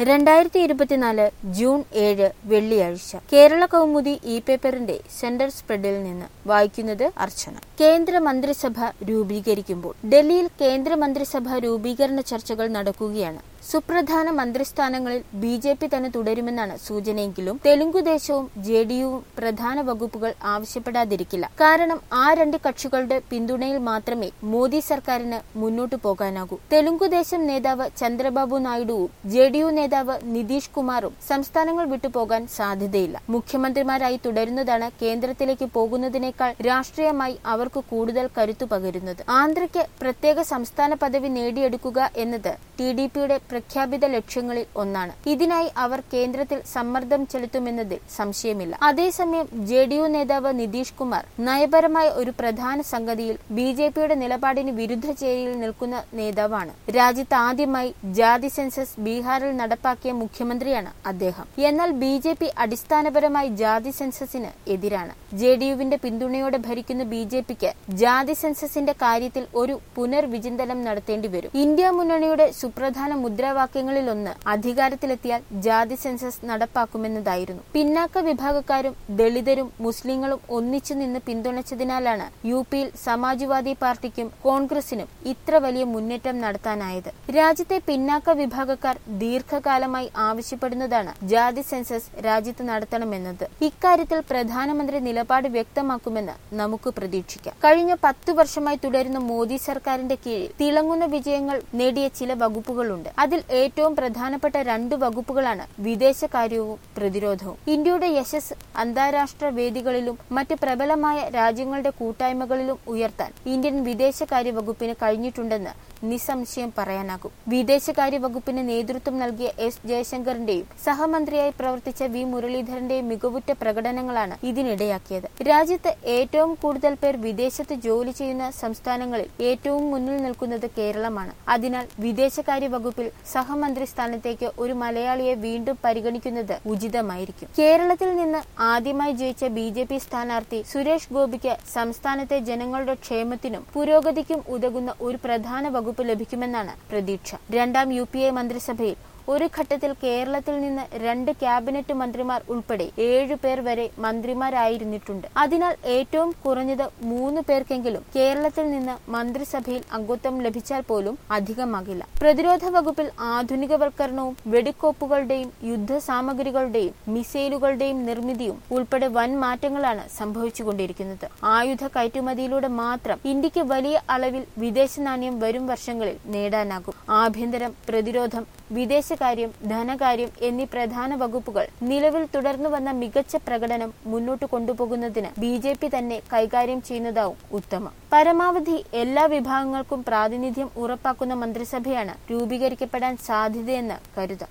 രണ്ടായിരത്തി ഇരുപത്തിനാല് ജൂൺ ഏഴ് വെള്ളിയാഴ്ച കേരള കൗമുദി ഇ പേപ്പറിന്റെ സെന്റർ സ്പ്രെഡിൽ നിന്ന് വായിക്കുന്നത് അർച്ചന കേന്ദ്ര മന്ത്രിസഭ രൂപീകരിക്കുമ്പോൾ ഡൽഹിയിൽ കേന്ദ്ര മന്ത്രിസഭ രൂപീകരണ ചർച്ചകൾ നടക്കുകയാണ് സുപ്രധാന മന്ത്രിസ്ഥാനങ്ങളിൽ ബി ജെ പി തന്നെ തുടരുമെന്നാണ് സൂചനയെങ്കിലും തെലുങ്കുദേശവും ജെ ഡി യുവും പ്രധാന വകുപ്പുകൾ ആവശ്യപ്പെടാതിരിക്കില്ല കാരണം ആ രണ്ട് കക്ഷികളുടെ പിന്തുണയിൽ മാത്രമേ മോദി സർക്കാരിന് മുന്നോട്ടു പോകാനാകൂ തെലുങ്കുദേശം നേതാവ് ചന്ദ്രബാബു നായിഡുവും ജെ ഡി യു നേതാവ് നിതീഷ് കുമാറും സംസ്ഥാനങ്ങൾ വിട്ടുപോകാൻ സാധ്യതയില്ല മുഖ്യമന്ത്രിമാരായി തുടരുന്നതാണ് കേന്ദ്രത്തിലേക്ക് പോകുന്നതിനേക്കാൾ രാഷ്ട്രീയമായി അവർക്ക് കൂടുതൽ കരുത്തു പകരുന്നത് ആന്ധ്രയ്ക്ക് പ്രത്യേക സംസ്ഥാന പദവി നേടിയെടുക്കുക എന്നത് ടി ഡി പിയുടെ പ്രഖ്യാപിത ലക്ഷ്യങ്ങളിൽ ഒന്നാണ് ഇതിനായി അവർ കേന്ദ്രത്തിൽ സമ്മർദ്ദം ചെലുത്തുമെന്നതിൽ സംശയമില്ല അതേസമയം ജെ ഡി യു നേതാവ് നിതീഷ് കുമാർ നയപരമായ ഒരു പ്രധാന സംഗതിയിൽ ബി ജെ പിയുടെ നിലപാടിന് വിരുദ്ധ ചേരിയിൽ നിൽക്കുന്ന നേതാവാണ് രാജ്യത്ത് ആദ്യമായി ജാതി സെൻസസ് ബീഹാറിൽ നടപ്പാക്കിയ മുഖ്യമന്ത്രിയാണ് അദ്ദേഹം എന്നാൽ ബി ജെ പി അടിസ്ഥാനപരമായി ജാതി സെൻസസിന് എതിരാണ് ജെ ഡി യുവിന്റെ പിന്തുണയോടെ ഭരിക്കുന്ന ബി ജെ പിക്ക് ജാതി സെൻസസിന്റെ കാര്യത്തിൽ ഒരു പുനർവിചിന്തനം നടത്തേണ്ടി വരും ഇന്ത്യ മുന്നണിയുടെ സുപ്രധാന മുദ്രാവാക്യങ്ങളിലൊന്ന് അധികാരത്തിലെത്തിയാൽ ജാതി സെൻസസ് നടപ്പാക്കുമെന്നതായിരുന്നു പിന്നാക്ക വിഭാഗക്കാരും ദളിതരും മുസ്ലിങ്ങളും ഒന്നിച്ചു നിന്ന് പിന്തുണച്ചതിനാലാണ് യു പിയിൽ സമാജ്വാദി പാർട്ടിക്കും കോൺഗ്രസിനും ഇത്ര വലിയ മുന്നേറ്റം നടത്താനായത് രാജ്യത്തെ പിന്നാക്ക വിഭാഗക്കാർ ദീർഘകാലമായി ആവശ്യപ്പെടുന്നതാണ് ജാതി സെൻസസ് രാജ്യത്ത് നടത്തണമെന്നത് ഇക്കാര്യത്തിൽ പ്രധാനമന്ത്രി നിലപാട് വ്യക്തമാക്കുമെന്ന് നമുക്ക് പ്രതീക്ഷിക്കാം കഴിഞ്ഞ പത്തു വർഷമായി തുടരുന്ന മോദി സർക്കാരിന്റെ കീഴിൽ തിളങ്ങുന്ന വിജയങ്ങൾ നേടിയ ചില വകുപ്പുകളുണ്ട് അതിൽ ഏറ്റവും പ്രധാനപ്പെട്ട രണ്ട് വകുപ്പുകളാണ് വിദേശകാര്യവും പ്രതിരോധവും ഇന്ത്യയുടെ യശസ് അന്താരാഷ്ട്ര വേദികളിലും മറ്റ് പ്രബലമായ രാജ്യങ്ങളുടെ കൂട്ടായ്മകളിലും ഉയർത്താൻ ഇന്ത്യൻ വിദേശകാര്യ വകുപ്പിന് കഴിഞ്ഞിട്ടുണ്ടെന്ന് നിസ്സംശയം പറയാനാകും വിദേശകാര്യ വകുപ്പിന് നേതൃത്വം നൽകിയ എസ് ജയശങ്കറിന്റെയും സഹമന്ത്രിയായി പ്രവർത്തിച്ച വി മുരളീധരന്റെയും മികവുറ്റ പ്രകടനങ്ങളാണ് ഇതിനിടയാക്കിയത് രാജ്യത്ത് ഏറ്റവും കൂടുതൽ പേർ വിദേശത്ത് ജോലി ചെയ്യുന്ന സംസ്ഥാനങ്ങളിൽ ഏറ്റവും മുന്നിൽ നിൽക്കുന്നത് കേരളമാണ് അതിനാൽ വിദേശകാര്യ വകുപ്പിൽ സഹമന്ത്രി സ്ഥാനത്തേക്ക് ഒരു മലയാളിയെ വീണ്ടും പരിഗണിക്കുന്നത് ഉചിതമായിരിക്കും കേരളത്തിൽ നിന്ന് ആദ്യമായി ജയിച്ച ബി ജെ പി സ്ഥാനാർത്ഥി സുരേഷ് ഗോപിക്ക് സംസ്ഥാനത്തെ ജനങ്ങളുടെ ക്ഷേമത്തിനും പുരോഗതിക്കും ഉതകുന്ന ഒരു പ്രധാന വകുപ്പ് ലഭിക്കുമെന്നാണ് പ്രതീക്ഷ രണ്ടാം യു പി എ മന്ത്രിസഭയിൽ ഒരു ഘട്ടത്തിൽ കേരളത്തിൽ നിന്ന് രണ്ട് ക്യാബിനറ്റ് മന്ത്രിമാർ ഉൾപ്പെടെ ഏഴു പേർ വരെ മന്ത്രിമാരായിരുന്നിട്ടുണ്ട് അതിനാൽ ഏറ്റവും കുറഞ്ഞത് മൂന്ന് പേർക്കെങ്കിലും കേരളത്തിൽ നിന്ന് മന്ത്രിസഭയിൽ അംഗത്വം ലഭിച്ചാൽ പോലും അധികമാകില്ല പ്രതിരോധ വകുപ്പിൽ ആധുനികവൽക്കരണവും വെടിക്കോപ്പുകളുടെയും യുദ്ധസാമഗ്രികളുടെയും മിസൈലുകളുടെയും നിർമ്മിതിയും ഉൾപ്പെടെ വൻ മാറ്റങ്ങളാണ് സംഭവിച്ചുകൊണ്ടിരിക്കുന്നത് ആയുധ കയറ്റുമതിയിലൂടെ മാത്രം ഇന്ത്യക്ക് വലിയ അളവിൽ വിദേശ നാണ്യം വരും വർഷങ്ങളിൽ നേടാനാകും ആഭ്യന്തരം പ്രതിരോധം വിദേശകാര്യം ധനകാര്യം എന്നീ പ്രധാന വകുപ്പുകൾ നിലവിൽ തുടർന്നു വന്ന മികച്ച പ്രകടനം മുന്നോട്ട് കൊണ്ടുപോകുന്നതിന് ബി ജെ പി തന്നെ കൈകാര്യം ചെയ്യുന്നതാവും ഉത്തമം പരമാവധി എല്ലാ വിഭാഗങ്ങൾക്കും പ്രാതിനിധ്യം ഉറപ്പാക്കുന്ന മന്ത്രിസഭയാണ് രൂപീകരിക്കപ്പെടാൻ സാധ്യതയെന്ന് കരുതാം